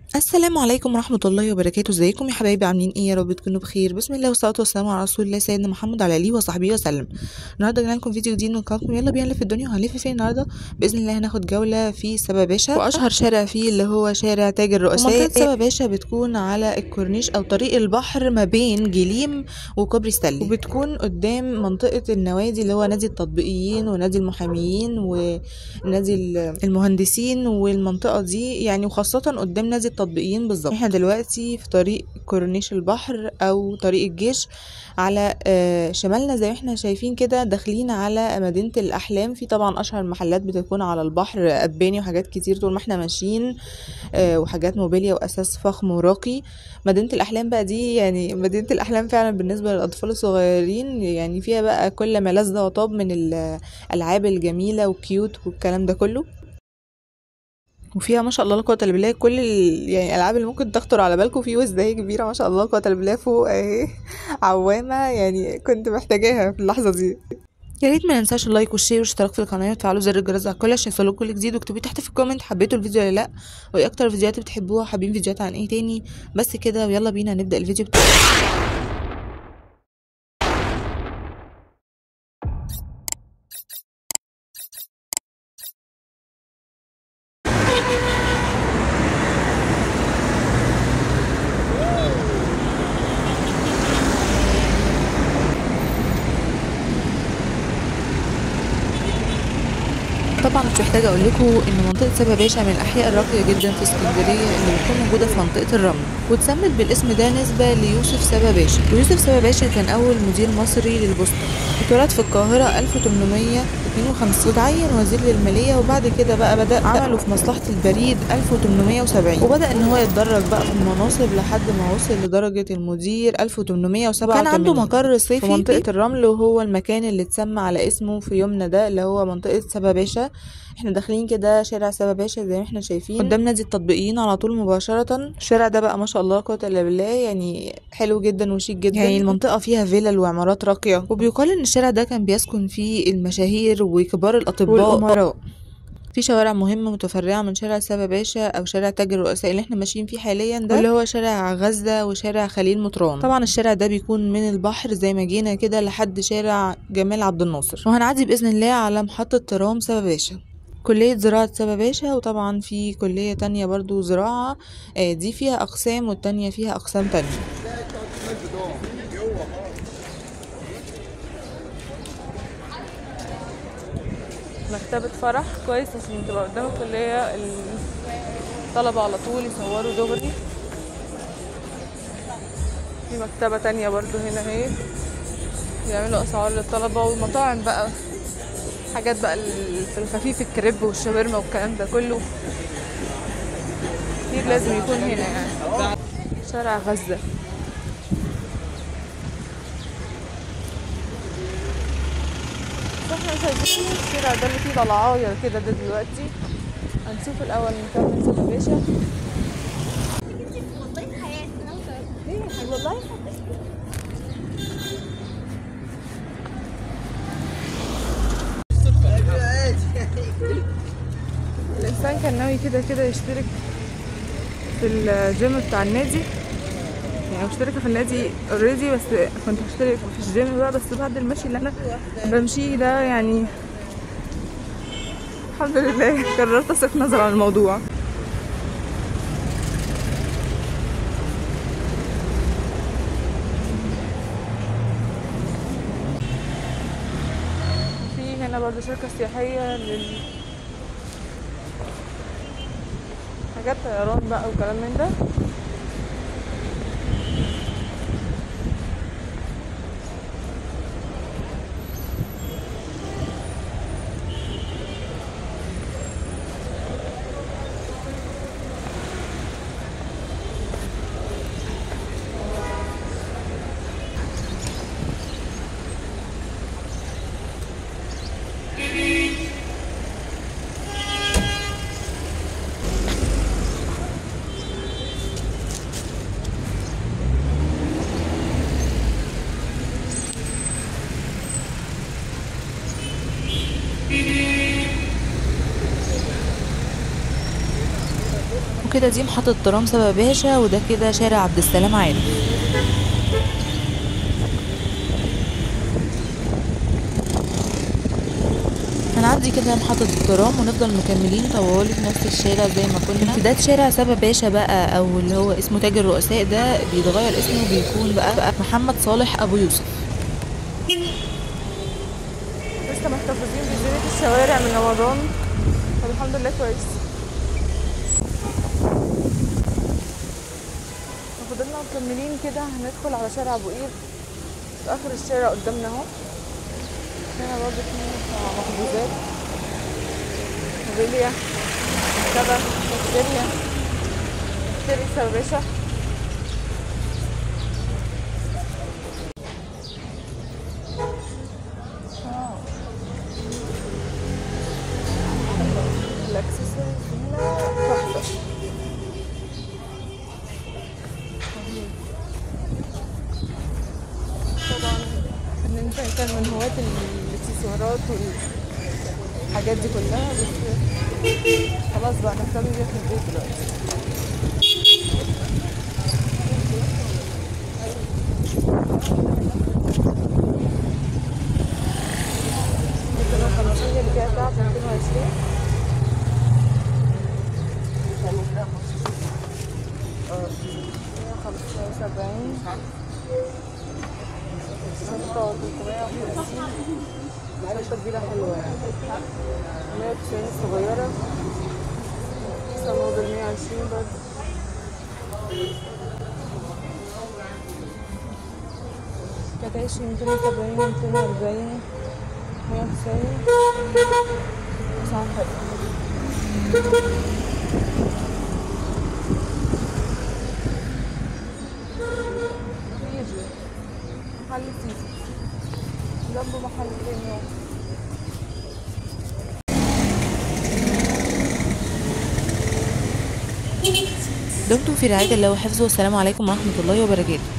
السلام عليكم ورحمة الله وبركاته ازيكم يا حبايبي عاملين ايه يا رب تكونوا بخير بسم الله والصلاة والسلام على رسول الله سيدنا محمد على اله وصحبه وسلم النهارده جايين لكم فيديو جديد من قناتكم يلا بينا نلف في الدنيا وهنلف فين النهارده باذن الله هناخد جولة في سبا باشا واشهر شارع فيه اللي هو شارع تاج الرؤساء ومنطقة سبا باشا بتكون على الكورنيش او طريق البحر ما بين جليم وكوبري ستانلي وبتكون قدام منطقة النوادي اللي هو نادي التطبيقيين ونادي المحاميين ونادي المهندسين والمنطقة دي يعني وخاصة قدام نادي التطبيقيين بالظبط احنا دلوقتي في طريق كورنيش البحر او طريق الجيش على آه، شمالنا زي ما احنا شايفين كده داخلين على مدينة الاحلام في طبعا اشهر المحلات بتكون على البحر اباني وحاجات كتير طول ما احنا ماشيين آه، وحاجات موبيليا واساس فخم وراقي مدينة الاحلام بقى دي يعني مدينة الاحلام فعلا بالنسبة للاطفال الصغيرين يعني فيها بقى كل ما لذ وطاب من الالعاب الجميلة وكيوت والكلام ده كله وفيها ما شاء الله لا قوه الا بالله كل ال... يعني الالعاب اللي ممكن تخطر على بالكم في وزدهيه كبيره ما شاء الله لا قوه الا بالله فوق اهي عوامه يعني كنت محتاجاها في اللحظه دي يا ريت ما ننساش اللايك والشير والاشتراك في القناه وتفعلوا زر الجرس على الكل عشان يوصلكوا كل جديد واكتبوا تحت في الكومنت حبيتوا الفيديو ولا لا وايه اكتر الفيديوهات بتحبوها حابين فيديوهات عن ايه تاني بس كده ويلا بينا نبدا الفيديو بتاعنا طبعا مش محتاجه اقول لكم ان منطقه سبا باشا من الاحياء الراقيه جدا في اسكندريه اللي بتكون موجوده في منطقه الرمل واتسمت بالاسم ده نسبه ليوسف سبا باشا ويوسف سبا باشا كان اول مدير مصري للبوسطه اتولد في القاهره 1852 وتعين وزير للماليه وبعد كده بقى بدا عمله في مصلحه البريد 1870 وبدا ان هو يتدرج بقى في المناصب لحد ما وصل لدرجه المدير 1887 كان عنده مقر صيفي في منطقه الرمل وهو المكان اللي اتسمى على اسمه في يومنا ده اللي هو منطقه سبا باشا احنا داخلين كده شارع سبا باشا زي ما احنا شايفين قدام نادي التطبيقيين على طول مباشرة الشارع ده بقى ما شاء الله قوة الا بالله يعني حلو جدا وشيك جدا يعني المنطقة فيها فيلل وعمارات راقية وبيقال ان الشارع ده كان بيسكن فيه المشاهير وكبار الاطباء والامراء في شوارع مهمة متفرعة من شارع سبا باشا أو شارع تاج الرؤساء اللي احنا ماشيين فيه حاليا ده اللي هو شارع غزة وشارع خليل مطران طبعا الشارع ده بيكون من البحر زي ما جينا كده لحد شارع جمال عبد الناصر وهنعدي بإذن الله على محطة ترام سبا باشا كلية زراعة سبا باشا وطبعا في كلية تانية برضو زراعة آه، دي فيها أقسام والتانية فيها أقسام تانية مكتبة فرح كويس عشان تبقى قدام الكلية الطلبة على طول يصوروا دغري في مكتبة تانية برضو هنا اهي بيعملوا أسعار للطلبة والمطاعم بقى حاجات بقى في الخفيف الكريب والشاورما والكلام ده كله كتير لازم يكون هنا يعني شارع غزة احنا شايفين الشارع ده اللي فيه ضلعاية كده ده دلوقتي هنشوف الأول نكمل سبا باشا والله الانسان كان ناوي كده كده يشترك في الجيم بتاع النادي يعني مشتركة في النادي اوريدي بس كنت هشترك في الجيم بقى بس بعد المشي اللي انا بمشيه ده يعني الحمد لله قررت اصرف نظر عن الموضوع في هنا برضه شركة سياحية لل حاجات طيران بقى وكلام من ده كده دي محطة ترام سبا باشا وده كده شارع عبد السلام عارف هنعدي كده محطة الترام ونفضل مكملين طوالي في نفس الشارع زي ما كنا امتداد شارع سبا باشا بقى او اللي هو اسمه تاج الرؤساء ده بيتغير اسمه وبيكون بقى, بقى محمد صالح ابو يوسف لسه محتفظين بزينة الشوارع من رمضان فالحمد لله كويس فضلنا مكملين كده هندخل على شارع ابو قير في اخر الشارع قدامنا اهو هنا برضه فيه مخبوزات موبيليا مكتبة كافتيريا كافتيريا سربشة الاكسسوارز هنا تحفة طبعا ان انت كان من هواة الاكسسوارات والحاجات دي كلها بس خلاص بقى نهتم بيها في البيت دلوقتي ممكن الخمسين اللي فيها بتاعت 220 خمسة وسبعين شنطة تلتمية وخمسين شنطة كبيرة حلوة يعني مية وتسعين الصغيرة صنادل مية وعشرين برضه كانت عشرين ميتين وسبعين ميتين وأربعين مية وتسعين أسعار حلوة يجي محل سيسي جنبه محل تاني اهو. دمتم في رعاية الله وحفظه والسلام عليكم ورحمة الله وبركاته